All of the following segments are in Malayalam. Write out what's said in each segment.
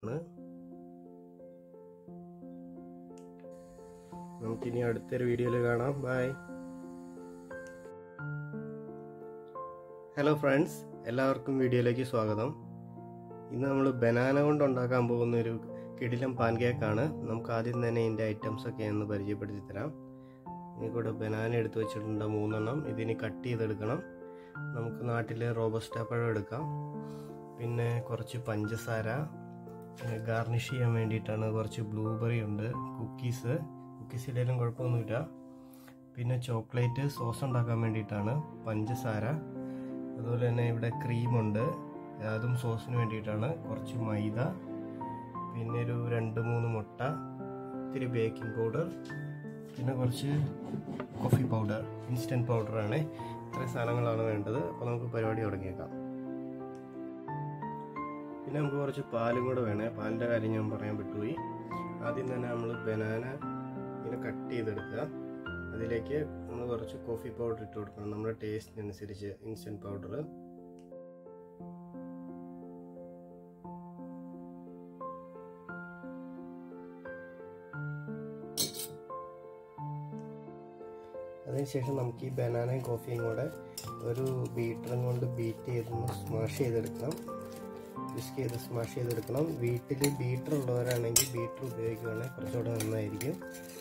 നമുക്കിനി അടുത്തൊരു വീഡിയോയിൽ കാണാം ബൈ ഹലോ ഫ്രണ്ട്സ് എല്ലാവർക്കും വീഡിയോയിലേക്ക് സ്വാഗതം ഇന്ന് നമ്മൾ ബനാന കൊണ്ട് ഉണ്ടാക്കാൻ പോകുന്ന ഒരു കിടിലം പാൻ കേക്കാണ് നമുക്ക് ആദ്യം തന്നെ ഇതിൻ്റെ ഐറ്റംസ് ഒക്കെ ഒന്ന് പരിചയപ്പെടുത്തി തരാം ഇതിക്കൂടെ ബനാന എടുത്ത് വെച്ചിട്ടുണ്ട് മൂന്നെണ്ണം ഇതിനി കട്ട് ചെയ്തെടുക്കണം നമുക്ക് നാട്ടിൽ റോബസ്റ്റ പഴം എടുക്കാം പിന്നെ കുറച്ച് പഞ്ചസാര പിന്നെ ഗാർണിഷ് ചെയ്യാൻ വേണ്ടിയിട്ടാണ് കുറച്ച് ബ്ലൂബെറി ഉണ്ട് കുക്കീസ് കുക്കീസ് ഇടയിലും കുഴപ്പമൊന്നുമില്ല പിന്നെ ചോക്ലേറ്റ് സോസ് ഉണ്ടാക്കാൻ വേണ്ടിയിട്ടാണ് പഞ്ചസാര അതുപോലെ തന്നെ ഇവിടെ ക്രീമുണ്ട് അതും സോസിന് വേണ്ടിയിട്ടാണ് കുറച്ച് മൈദ പിന്നെ ഒരു രണ്ട് മൂന്ന് മുട്ട ഇത്തിരി ബേക്കിംഗ് പൗഡർ പിന്നെ കുറച്ച് കോഫി പൗഡർ ഇൻസ്റ്റൻറ്റ് പൗഡറാണ് ഇത്രയും സാധനങ്ങളാണ് വേണ്ടത് അപ്പോൾ നമുക്ക് പരിപാടി തുടങ്ങിയേക്കാം പിന്നെ നമുക്ക് കുറച്ച് പാലും കൂടെ വേണേ പാലിൻ്റെ കാര്യം ഞാൻ പറയാൻ വിട്ടുപോയി ആദ്യം തന്നെ നമ്മൾ ബനാന ഇങ്ങനെ കട്ട് ചെയ്തെടുക്കുക അതിലേക്ക് നമ്മൾ കുറച്ച് കോഫി പൗഡർ ഇട്ട് കൊടുക്കണം നമ്മുടെ ടേസ്റ്റിനനുസരിച്ച് ഇൻസ്റ്റൻറ്റ് പൗഡർ അതിനുശേഷം നമുക്ക് ഈ ബനാനയും കോഫിയും കൂടെ ഒരു ബീറ്ററും കൊണ്ട് ബീറ്റ് ചെയ്തൊന്ന് സ്മാഷ് ചെയ്തെടുക്കണം വിസ്ക് ചെയ്ത് സ്മാഷ് ചെയ്തെടുക്കണം വീട്ടിൽ ബീറ്റർ ഉള്ളവരാണെങ്കിൽ ബീറ്റർ ഉപയോഗിക്കുകയാണെങ്കിൽ കുറച്ചുകൂടെ നന്നായിരിക്കും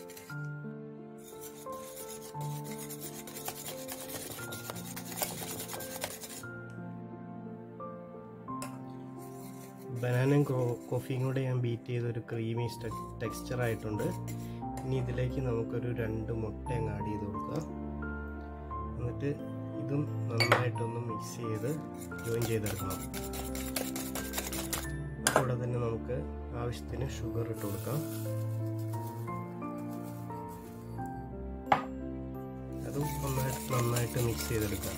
ബനാനയും കോഫിയും കൂടെ ഞാൻ ബീറ്റ് ചെയ്ത് ഒരു ക്രീമി ടെക്സ്ചർ ആയിട്ടുണ്ട് ഇനി ഇതിലേക്ക് നമുക്കൊരു രണ്ട് മുട്ട അങ്ങ് ആഡ് ചെയ്ത് കൊടുക്കുക എന്നിട്ട് ഇതും നന്നായിട്ടൊന്ന് മിക്സ് ചെയ്ത് ജോയിൻ ചെയ്തെടുക്കണം കൂടെ തന്നെ നമുക്ക് ആവശ്യത്തിന് ഷുഗർ ഇട്ട് കൊടുക്കാം അതും നന്നായിട്ട് നന്നായിട്ട് മിക്സ് ചെയ്തെടുക്കാം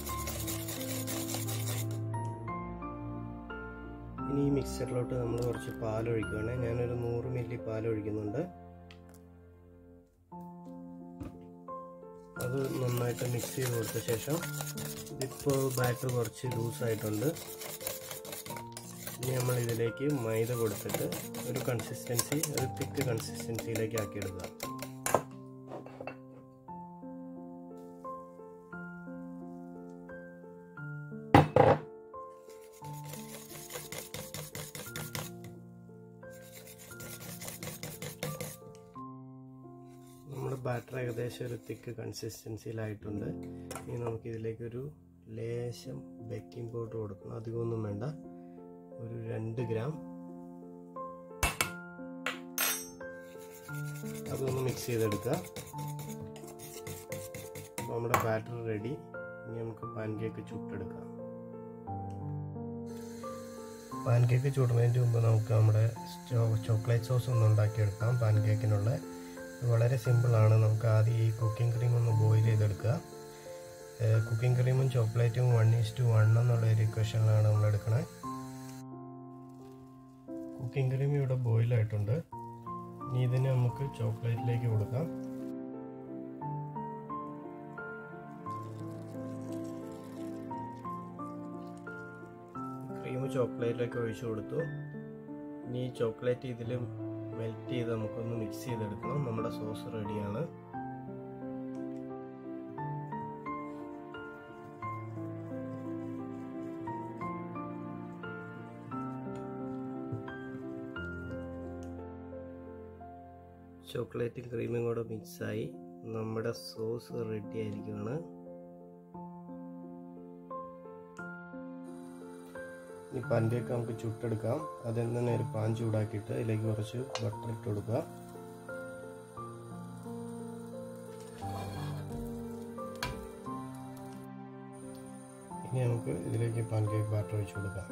ഇനി ഈ മിക്സറിലോട്ട് നമ്മൾ കുറച്ച് പാൽ ഒഴിക്കുകയാണ് ഞാനൊരു നൂറ് മില്ലി പാൽ ഒഴിക്കുന്നുണ്ട് അത് നന്നായിട്ട് മിക്സ് ചെയ്ത് കൊടുത്ത ശേഷം ഇതിപ്പോൾ ബാറ്റർ കുറച്ച് ലൂസായിട്ടുണ്ട് ഇനി നമ്മൾ ഇതിലേക്ക് മൈദ കൊടുത്തിട്ട് ഒരു കൺസിസ്റ്റൻസി ഒരു തിക്ക് കൺസിസ്റ്റൻസിയിലേക്ക് ആക്കിയെടുക്കുക നമ്മുടെ ബാറ്റർ ഏകദേശം ഒരു തിക്ക് കൺസിസ്റ്റൻസിയിലായിട്ടുണ്ട് ഇനി നമുക്ക് ഇതിലേക്കൊരു ലേശം ബേക്കിംഗ് പൗഡർ കൊടുക്കണം അധികമൊന്നും വേണ്ട ഒരു രണ്ട് ഗ്രാം അതൊന്ന് മിക്സ് ചെയ്തെടുക്കുക നമ്മുടെ ബാറ്റർ റെഡി ഇനി നമുക്ക് പാൻ കേക്ക് ചുട്ടെടുക്കാം പാൻ കേക്ക് ചുടുന്നതിന് മുമ്പ് നമുക്ക് നമ്മുടെ ചോക്ലേറ്റ് സോസ് ഒന്ന് ഉണ്ടാക്കിയെടുക്കാം പാൻ കേക്കിനുള്ള വളരെ സിമ്പിളാണ് നമുക്ക് ആദ്യം ഈ കുക്കിംഗ് ക്രീം ഒന്ന് ബോയിൽ ചെയ്തെടുക്കുക കുക്കിംഗ് ക്രീമും ചോക്ലേറ്റും വൺ ഈസ് ടു വൺ എന്നുള്ള ഒരു ഇക്വേഷനിലാണ് നമ്മൾ എടുക്കണേ കുക്കിംഗ് ക്രീം ഇവിടെ ബോയിൽ ആയിട്ടുണ്ട് ഇനി ഇതിനെ നമുക്ക് ചോക്ലേറ്റിലേക്ക് കൊടുക്കാം ക്രീം ചോക്ലേറ്റിലേക്ക് ഒഴിച്ചു കൊടുത്തു ഇനി ഈ ചോക്ലേറ്റ് ഇതിൽ മെൽറ്റ് ചെയ്ത് നമുക്കൊന്ന് മിക്സ് ചെയ്തെടുക്കണം നമ്മുടെ സോസ് റെഡിയാണ് ചോക്ലേറ്റും ക്രീമും കൂടെ മിക്സായി നമ്മുടെ സോസ് റെഡി ആയിരിക്കുകയാണ് ഈ പാൻകേക്ക് നമുക്ക് ചുട്ടെടുക്കാം അതിൽ തന്നെ ഒരു പാൻ ചൂടാക്കിയിട്ട് അതിലേക്ക് കുറച്ച് ബട്ടർ ഇട്ട് കൊടുക്കുക ഇനി നമുക്ക് ഇതിലേക്ക് പാൻകേക്ക് ബാറ്റർ ഒഴിച്ചു കൊടുക്കാം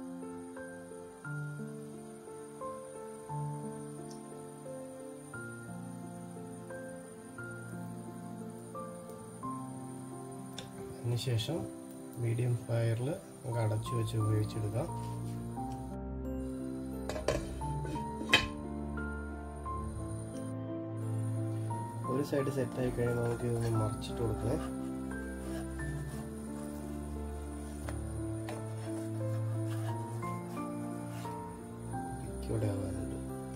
അതിനുശേഷം മീഡിയം ഫയറിൽ നമുക്ക് അടച്ചു വെച്ച് ഉപയോഗിച്ചെടുക്കാം ഒരു സൈഡ് സെറ്റായി കഴിയുമ്പോൾ നമുക്ക് ഇതൊന്ന് മറിച്ചിട്ട് കൊടുക്കണേ ഇവിടെ പോകാനുണ്ട്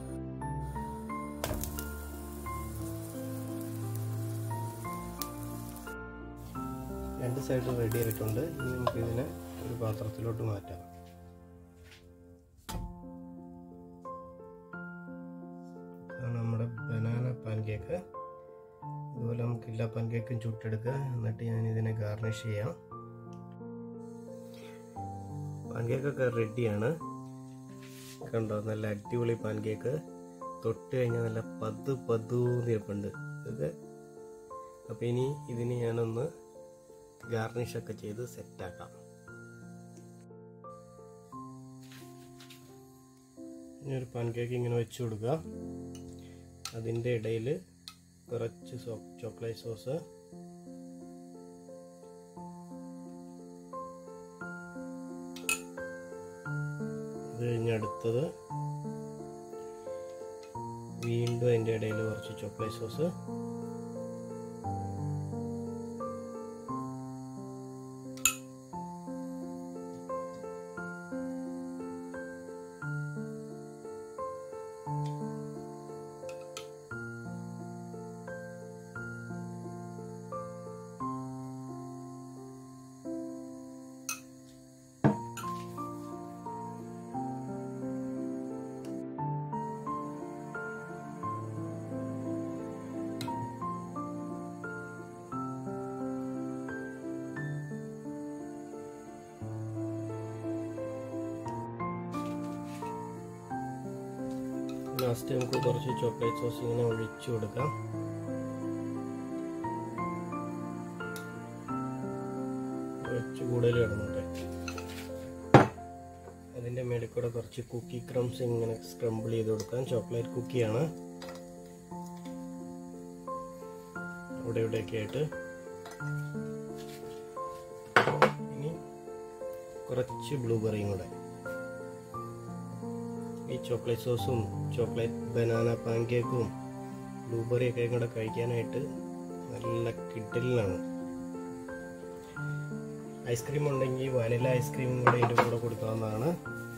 രണ്ട് സൈഡും റെഡി ആയിട്ടുണ്ട് ഇനി നമുക്ക് ഇതിനെ ഒരു പാത്രത്തിലോട്ട് മാറ്റാം ഇതാണ് നമ്മുടെ ബനാന പാൻ കേക്ക് ഇതുപോലെ നമുക്ക് എല്ലാ പാൻ കേക്കും ചുട്ടെടുക്കുക എന്നിട്ട് ഞാൻ ഇതിനെ ഗാർണിഷ് ചെയ്യാം പാൻ കേക്കൊക്കെ റെഡിയാണ് കണ്ടോ നല്ല അടിപൊളി പാൻ കേക്ക് തൊട്ട് കഴിഞ്ഞാൽ നല്ല പത് പതൂന്നിരിപ്പുണ്ട് ഇത് അപ്പോൾ ഇനി ഇതിന് ഞാനൊന്ന് ഗാർണിഷൊക്കെ ചെയ്ത് സെറ്റാക്കാം ഇനി ഒരു പാൻ കേക്ക് ഇങ്ങനെ വെച്ച് കൊടുക്കുക അതിൻ്റെ ഇടയിൽ കുറച്ച് ചോക്ലേറ്റ് സോസ് അത് കഴിഞ്ഞ് അടുത്തത് വീണ്ടും അതിൻ്റെ ഇടയിൽ കുറച്ച് ചോക്ലേറ്റ് സോസ് ലാസ്റ്റ് നമുക്ക് കുറച്ച് ചോക്ലേറ്റ് സോസ് ഇങ്ങനെ ഒഴിച്ചു കൊടുക്കാം കുറച്ച് കൂടുതൽ കിടന്നോട്ടെ അതിൻ്റെ മേളിൽ കൂടെ കുറച്ച് കുക്കി ക്രംസ് ഇങ്ങനെ സ്ക്രംബിൾ ചെയ്ത് കൊടുക്കാം ചോക്ലേറ്റ് കുക്കിയാണ് അവിടെ ഇവിടെയൊക്കെ ആയിട്ട് ഇനി കുറച്ച് ബ്ലൂബെറിയും കൂടെ ഈ ചോക്ലേറ്റ് സോസും ചോക്ലേറ്റ് ബനാന പാൻ കേക്കും ബ്ലൂബെറി ഒക്കെ കൂടെ കഴിക്കാനായിട്ട് നല്ല കിഡലിനാണ് ഐസ്ക്രീം ഉണ്ടെങ്കിൽ വാനില ഐസ്ക്രീമും കൂടെ ഇതിൻ്റെ കൂടെ കൊടുക്കാവുന്നതാണ്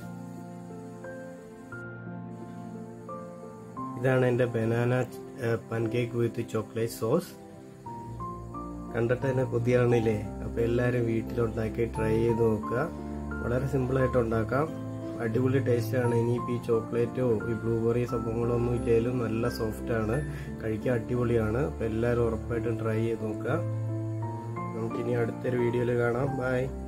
ഇതാണ് എൻ്റെ banana pancake with chocolate sauce കണ്ടിട്ട് തന്നെ കൊതിയാണില്ലേ അപ്പോൾ എല്ലാവരും വീട്ടിലുണ്ടാക്കി ട്രൈ ചെയ്ത് നോക്കുക വളരെ സിമ്പിളായിട്ട് ഉണ്ടാക്കാം അടിപൊളി ടേസ്റ്റാണ് ഇനിയിപ്പോൾ ഈ ചോക്ലേറ്റോ ഈ ബ്ലൂബെറി സംഭവങ്ങളൊന്നും ഇല്ലെങ്കിലും നല്ല സോഫ്റ്റാണ് കഴിക്കാൻ അടിപൊളിയാണ് അപ്പോൾ എല്ലാവരും ഉറപ്പായിട്ടും ട്രൈ ചെയ്ത് നോക്കുക നമുക്കിനി അടുത്തൊരു വീഡിയോയിൽ കാണാം ബൈ